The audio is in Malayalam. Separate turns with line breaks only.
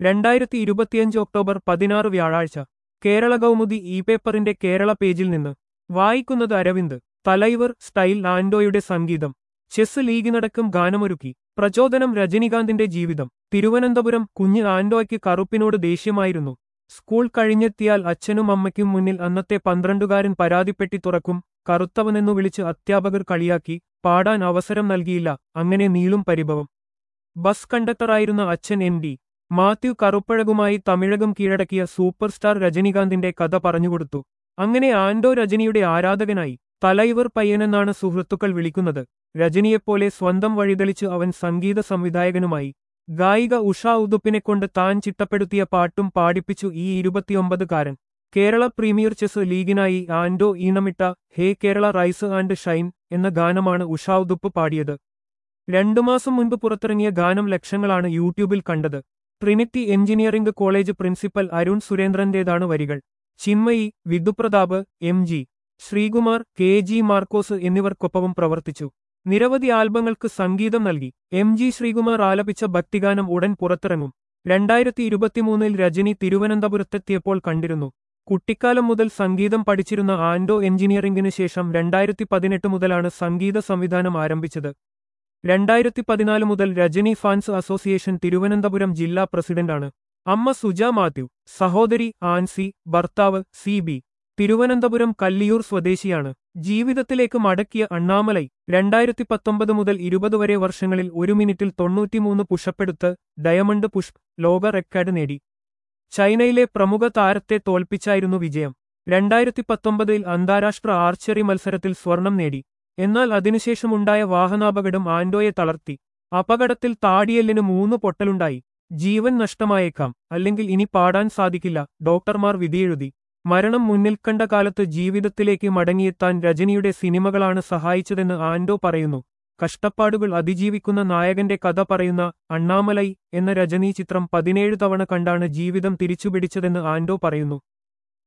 രണ്ടായിരത്തി ഇരുപത്തിയഞ്ച് ഒക്ടോബർ പതിനാറ് വ്യാഴാഴ്ച കേരള കൗമുദി ഇ പേപ്പറിന്റെ കേരള പേജിൽ നിന്ന് വായിക്കുന്നത് അരവിന്ദ് തലൈവർ സ്റ്റൈൽ ആൻഡോയുടെ സംഗീതം ചെസ് ലീഗിനടക്കം ഗാനമൊരുക്കി പ്രചോദനം രജനികാന്തിന്റെ ജീവിതം തിരുവനന്തപുരം കുഞ്ഞ് ആൻഡോയ്ക്ക് കറുപ്പിനോട് ദേഷ്യമായിരുന്നു സ്കൂൾ കഴിഞ്ഞെത്തിയാൽ അച്ഛനും അമ്മയ്ക്കും മുന്നിൽ അന്നത്തെ പന്ത്രണ്ടുകാരൻ പരാതിപ്പെട്ടി തുറക്കും കറുത്തവനെന്നു വിളിച്ച് അധ്യാപകർ കളിയാക്കി പാടാൻ അവസരം നൽകിയില്ല അങ്ങനെ നീളും പരിഭവം ബസ് കണ്ടക്ടറായിരുന്ന അച്ഛൻ എം ഡി മാത്യു കറുപ്പഴകുമായി തമിഴകം കീഴടക്കിയ സൂപ്പർ സ്റ്റാർ രജനികാന്തിന്റെ കഥ പറഞ്ഞുകൊടുത്തു അങ്ങനെ ആൻഡോ രജനിയുടെ ആരാധകനായി തലൈവർ പയ്യനെന്നാണ് സുഹൃത്തുക്കൾ വിളിക്കുന്നത് രജനിയെപ്പോലെ സ്വന്തം വഴിതെളിച്ച് അവൻ സംഗീത സംവിധായകനുമായി ഗായിക ഉഷ ഉതുപ്പിനെക്കൊണ്ട് താൻ ചിട്ടപ്പെടുത്തിയ പാട്ടും പാടിപ്പിച്ചു ഈ ഇരുപത്തിയൊമ്പതുകാരൻ കേരള പ്രീമിയർ ചെസ് ലീഗിനായി ആൻഡോ ഈണമിട്ട hey Kerala rise and shine എന്ന ഗാനമാണ് ഉഷ ഉതുപ്പ് പാടിയത് രണ്ടു മാസം മുൻപ് പുറത്തിറങ്ങിയ ഗാനം ലക്ഷങ്ങളാണ് യൂട്യൂബിൽ കണ്ടത് Trinity engineering college principal Arun സുരേന്ദ്രന്റേതാണ് വരികൾ Chinmayi Vidhuprathap M G Sreekumar K G Markose എന്നിവർക്കൊപ്പവും പ്രവർത്തിച്ചു നിരവധി ആൽബങ്ങൾക്ക് സംഗീതം നൽകി എം ജി ശ്രീകുമാർ ആലപിച്ച ഭക്തിഗാനം ഉടൻ പുറത്തിറങ്ങും രണ്ടായിരത്തി ഇരുപത്തിമൂന്നിൽ രജനി തിരുവനന്തപുരത്തെത്തിയപ്പോൾ കണ്ടിരുന്നു കുട്ടിക്കാലം മുതൽ സംഗീതം പഠിച്ചിരുന്ന ആൻഡോ എഞ്ചിനീയറിംഗിന് ശേഷം രണ്ടായിരത്തി പതിനെട്ട് മുതലാണ് സംഗീത സംവിധാനം ആരംഭിച്ചത് രണ്ടായിരത്തി പതിനാല് മുതൽ രജനി ഫാൻസ് അസോസിയേഷൻ തിരുവനന്തപുരം ജില്ലാ പ്രസിഡന്റാണ് അമ്മ സുജ മാത്യു സഹോദരി ആൻസി ഭർത്താവ് സി ബി തിരുവനന്തപുരം കല്ലിയൂർ സ്വദേശിയാണ് ജീവിതത്തിലേക്ക് മടക്കിയ അണ്ണാമലൈ രണ്ടായിരത്തി പത്തൊമ്പത് മുതൽ ഇരുപത് വരെ വർഷങ്ങളിൽ ഒരു മിനിറ്റിൽ തൊണ്ണൂറ്റിമൂന്ന് പുഷപ്പെടുത്ത് ഡയമണ്ട് പുഷ്പ് ലോക റെക്കോർഡ് നേടി ചൈനയിലെ പ്രമുഖ താരത്തെ തോൽപ്പിച്ചായിരുന്നു വിജയം രണ്ടായിരത്തി പത്തൊമ്പതിൽ അന്താരാഷ്ട്ര ആർച്ചറി മത്സരത്തിൽ സ്വർണം നേടി എന്നാൽ അതിനുശേഷമുണ്ടായ വാഹനാപകടം ആൻഡോയെ തളർത്തി അപകടത്തിൽ താടിയെല്ലിന് മൂന്ന് പൊട്ടലുണ്ടായി ജീവൻ നഷ്ടമായേക്കാം അല്ലെങ്കിൽ ഇനി പാടാൻ സാധിക്കില്ല ഡോക്ടർമാർ വിധിയെഴുതി മരണം മുന്നിൽ കണ്ട കാലത്ത് ജീവിതത്തിലേക്ക് മടങ്ങിയെത്താൻ രജനിയുടെ സിനിമകളാണ് സഹായിച്ചതെന്ന് ആൻഡോ പറയുന്നു കഷ്ടപ്പാടുകൾ അതിജീവിക്കുന്ന നായകന്റെ കഥ പറയുന്ന അണ്ണാമലൈ എന്ന രജനീ ചിത്രം പതിനേഴ് തവണ കണ്ടാണ് ജീവിതം തിരിച്ചുപിടിച്ചതെന്ന് ആൻഡോ പറയുന്നു